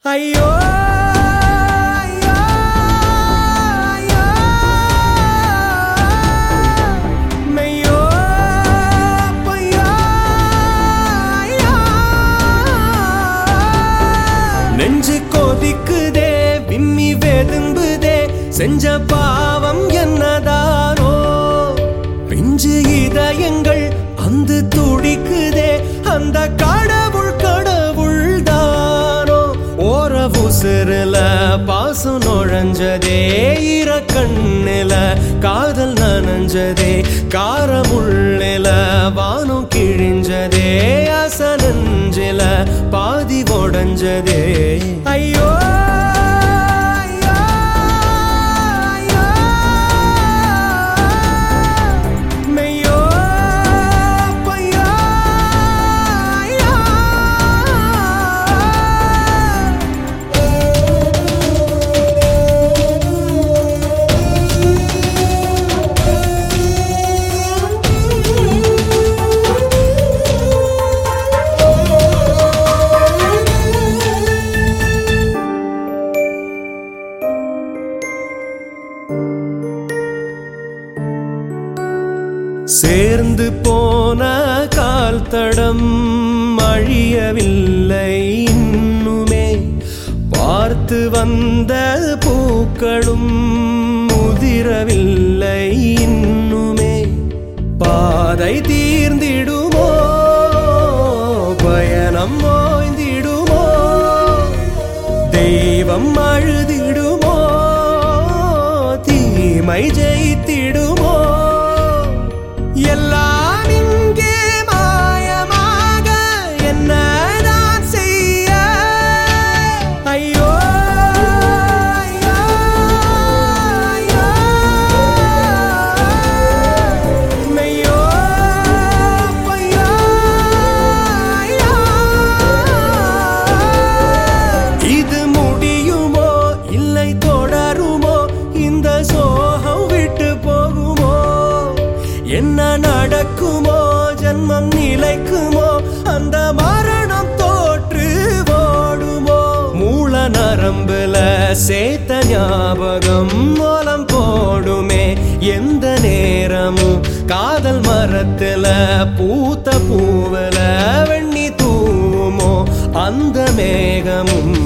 ஐயோ ஐயோ, ஐயோ, மெய்யோ, பொய்யோ, ஐயோ. நெஞ்சு கொதிக்குதே விம்மி வெதும்புதே செஞ்ச பாவம் என்னதானோ பிஞ்சு இதயங்கள் அந்த துடிக்குதே அந்த கடவுள் கடவுள் தானோ ஓர உசுருல பாசம் நுழைஞ்சதே ஈர கண்ணில காதல் நனைஞ்சதே காரமுள்ளில வானம் கிழிஞ்சதே அசனஞ்சில பாதி உடஞ்சதே ஐயோ ஐயோ, ஐயோ. மெய்யோ, பொய்யோ, ஐயோ. சேர்ந்து போன கால் தடம் அழியவில்லை இன்னுமே பார்த்து வந்த பூக்களும் முதிரவில்லை இன்னுமே பாதை தீர்ந்திடுமோ பயணம் ஓய்ந்திடுமோ தெய்வம் அழுதிடுமோ தீமை ஜெயித்திடுமோ எல்லாம் இங்கே மாயமாக என்னதான் செய்ய ஐயோ ஐயோ, ஐயோ. மெய்யோ, பொய்யோ, ஐயோ. இது முடியுமோ இல்லை தொடருமோ இந்த சோகம் விட்டு போகுமோ என்ன நடக்குமோ ஜன்மம் நிலைக்குமோ அந்த மரணம் தோற்று ஓடுமோ மூல நரம்புல சேத்த ஞாபகம் மூலம் போடுமே எந்த நேரமும் காதல் மரத்துல பூத்த பூவல வெண்ணி தூவுமோ அந்த மேகமும்